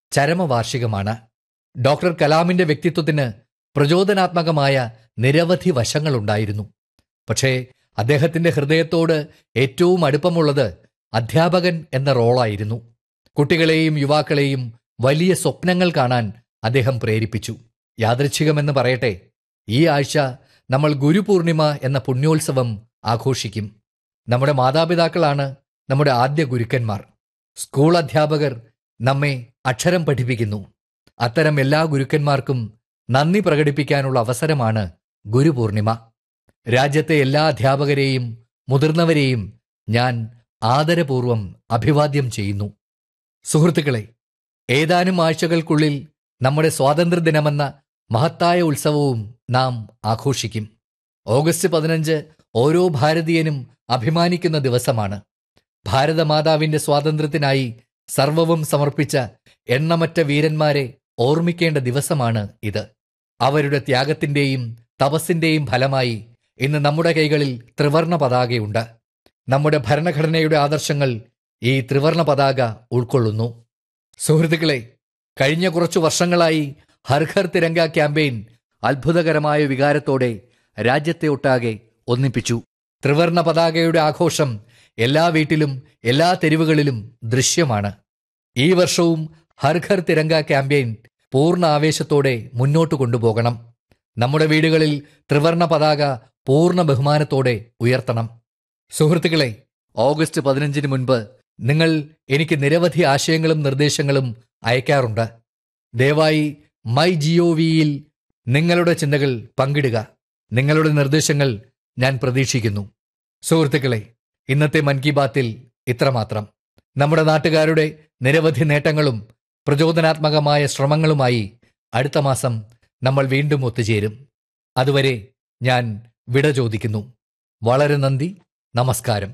ചരമവാർഷികമാണ് doctor കലാമിന്റെ വ്യക്തിത്വത്തിന് പ്രചോദനാത്മകമായ നിരവധി വശങ്ങളുണ്ടായിരുന്നു പക്ഷേ അദ്ദേഹത്തിന്റെ ഹൃദയത്തോട് ഏറ്റവും അടുപ്പമുള്ളത് അധ്യാപകൻ എന്ന റോളായിരുന്നു കുട്ടികളെയും യുവാക്കളെയും വലിയ സ്വപ്നങ്ങൾ കാണാൻ അദ്ദേഹം പ്രേരിപ്പിച്ചു യാദൃച്ഛികമെന്ന് പറയട്ടെ ഈ ആഴ്ച നമ്മൾ ഗുരുപൂർണിമ എന്ന പുണ്യോത്സവം ആഘോഷിക്കും നമ്മുടെ മാതാപിതാക്കളാണ് നമ്മുടെ ആദ്യ ഗുരുക്കന്മാർ സ്കൂൾ അധ്യാപകർ നമ്മെ അക്ഷരം പഠിപ്പിക്കുന്നു അത്തരം എല്ലാ ഗുരുക്കന്മാർക്കും നന്ദി പ്രകടിപ്പിക്കാനുള്ള അവസരമാണ് ഗുരുപൂർണിമ രാജ്യത്തെ എല്ലാ അധ്യാപകരെയും മുതിർന്നവരെയും ഞാൻ ആദരപൂർവം അഭിവാദ്യം ചെയ്യുന്നു സുഹൃത്തുക്കളെ ഏതാനും ആഴ്ചകൾക്കുള്ളിൽ നമ്മുടെ സ്വാതന്ത്ര്യദിനമെന്ന മഹത്തായ ഉത്സവവും നാം ആഘോഷിക്കും ഓഗസ്റ്റ് പതിനഞ്ച് ഓരോ ഭാരതീയനും അഭിമാനിക്കുന്ന ദിവസമാണ് ഭാരതമാതാവിന്റെ സ്വാതന്ത്ര്യത്തിനായി സർവവും സമർപ്പിച്ച എണ്ണമറ്റ വീരന്മാരെ ഓർമ്മിക്കേണ്ട ദിവസമാണ് ഇത് അവരുടെ ത്യാഗത്തിന്റെയും തപസ്സിന്റെയും ഫലമായി ഇന്ന് നമ്മുടെ കൈകളിൽ ത്രിവർണ പതാകയുണ്ട് നമ്മുടെ ഭരണഘടനയുടെ ആദർശങ്ങൾ ഈ ത്രിവർണ പതാക ഉൾക്കൊള്ളുന്നു സുഹൃത്തുക്കളെ കഴിഞ്ഞ കുറച്ചു വർഷങ്ങളായി ഹർ ഘർ തിരങ്ക ക്യാമ്പയിൻ അത്ഭുതകരമായ വികാരത്തോടെ രാജ്യത്തെ ഒട്ടാകെ ഒന്നിപ്പിച്ചു ത്രിവർണ പതാകയുടെ ആഘോഷം എല്ലാ വീട്ടിലും എല്ലാ തെരുവുകളിലും ദൃശ്യമാണ് ഈ വർഷവും ഹർ ഘർ തിരങ്ക ക്യാമ്പയിൻ പൂർണ്ണ ആവേശത്തോടെ മുന്നോട്ട് കൊണ്ടുപോകണം നമ്മുടെ വീടുകളിൽ ത്രിവർണ പതാക പൂർണ്ണ ബഹുമാനത്തോടെ ഉയർത്തണം സുഹൃത്തുക്കളെ ഓഗസ്റ്റ് പതിനഞ്ചിന് മുൻപ് നിങ്ങൾ എനിക്ക് നിരവധി ആശയങ്ങളും നിർദ്ദേശങ്ങളും അയക്കാറുണ്ട് ദയവായി മൈ ജിഒ വിയിൽ നിങ്ങളുടെ ചിന്തകൾ പങ്കിടുക നിങ്ങളുടെ നിർദ്ദേശങ്ങൾ ഞാൻ പ്രതീക്ഷിക്കുന്നു സുഹൃത്തുക്കളെ ഇന്നത്തെ മൻ കി ബാത്തിൽ ഇത്രമാത്രം നമ്മുടെ നാട്ടുകാരുടെ നിരവധി നേട്ടങ്ങളും പ്രചോദനാത്മകമായ ശ്രമങ്ങളുമായി അടുത്ത മാസം നമ്മൾ വീണ്ടും ഒത്തുചേരും അതുവരെ ഞാൻ വിട ചോദിക്കുന്നു വളരെ നന്ദി നമസ്കാരം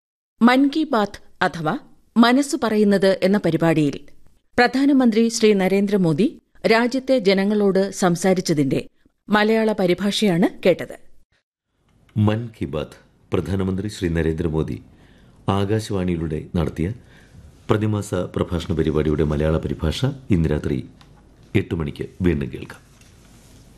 മൻ കി ബാത്ത് അഥവാ മനസ്സു പറയുന്നത് എന്ന പരിപാടിയിൽ പ്രധാനമന്ത്രി ശ്രീ നരേന്ദ്രമോദി രാജ്യത്തെ ജനങ്ങളോട് സംസാരിച്ചതിന്റെ മലയാള പരിഭാഷയാണ് കേട്ടത് മൻ കി ബാത്ത് പ്രധാനമന്ത്രി ശ്രീ നരേന്ദ്രമോദി ആകാശവാണിയിലൂടെ നടത്തിയ പ്രതിമാസ പ്രഭാഷണ പരിപാടിയുടെ മലയാള പരിഭാഷ ഇന്ന് രാത്രി എട്ട് മണിക്ക് വീണ്ടും കേൾക്കാം